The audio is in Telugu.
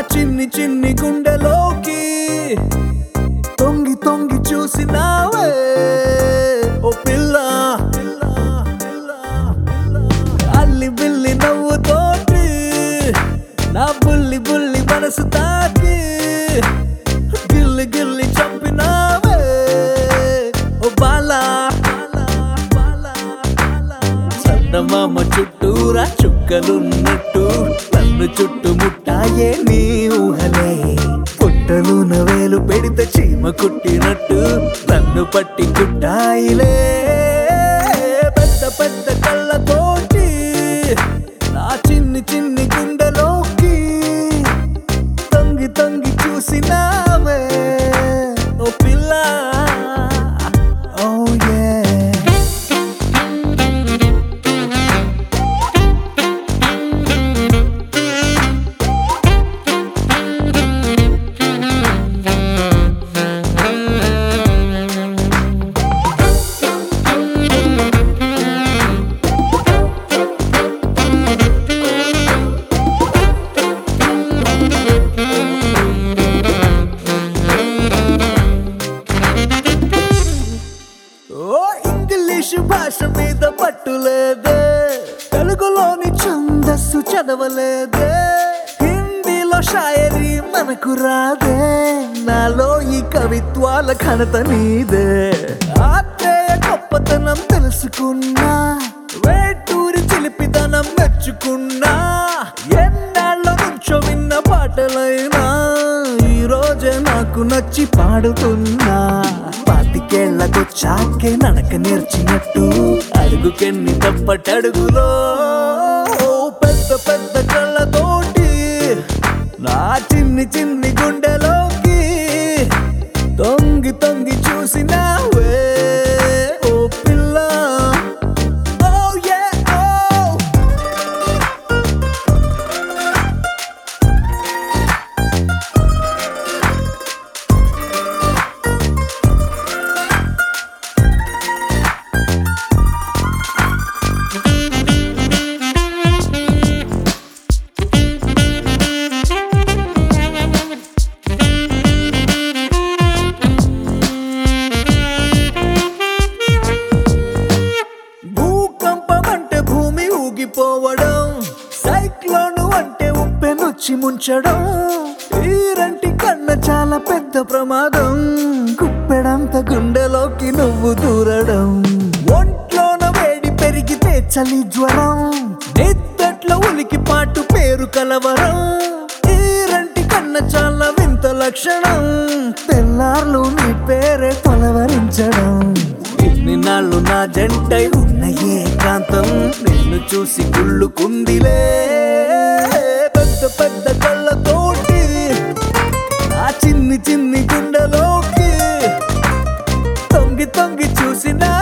చిన్ని చిన్ని గుండెలోకి తొంగి తొంగి చూసినావే ఓ పిల్ల అల్లి బిల్లి నవ్వుతోటి నా బుల్లి బుల్లి మనసు తాకి గిల్లి గిల్లి చంపినావే ఓ బాలా చందమామ చుట్టూరా చుక్కలున్నట్టు నన్ను చుట్టుముట్టాయే నీ ఊహలే పుట్టలు నవేలు పెడితే చీమ కుట్టినట్టు నన్ను పట్టి కుట్టాయిలే పెద్ద పెద్ద కళ్ళతోటి నా చిన్ని చిన్ని గుండెలోకి తొంగి తొంగి చూసినావే ఓ పిల్ల ఓ yeah ఓ ఇంగ్లీషు భాష మీద పట్టులేదే తెలుగులోని ఛందస్సు చదవలేదే హిందీలో షాయరీ మనకు రాదే నాలో ఈ కవిత్వాల ఘనత నీదే ఆత్రేయ గొప్పతనం తెలుసుకున్నా వేటూరి చిలిపిదనం మెచ్చుకున్నా ఎన్నాళ్ళ నుంచో విన్న పాటలైనా ఈ రోజే నాకు నచ్చి పాడుతున్నా పాతికేళ్లకొచ్చాకే నడక నేర్చినట్టు అడుగుకెన్ని తప్పటడుగులో పెద్ద పెద్ద కళ్ళతోటి నా చిన్ని చిన్ని గుండెలోకి తొంగి తొంగి చూసినావే ఓ పిల్ల ఓ yeah ఓ భూకంపం అంటే భూమి ఊగిపోవడం సైక్లోన్ అంటే ఉప్పెనొచ్చి ముంచడం ఈరంటి కన్న చాలా పెద్ద ప్రమాదం గుప్పెడంత గుండెలోకి నువ్వు దూరడం ఒంట్లోన వేడి పెరిగితే చలి జ్వరం నిద్దట్లో ఉలికి పాటు పేరు కలవరం ఈరంటి కన్న చాలా వింత లక్షణం తెల్లార్లు నీ పేరే కొలవరించడం ఇన్ని నాళ్ళు నా జంటై ఉన్న ఏకాంతం నిన్ను చూసి కుళ్ళుకుందిలే పెద్ద పెద్ద కళ్ళతోటి నా చిన్ని చిన్ని గుండెలోకి తొంగి తొంగి చూసినా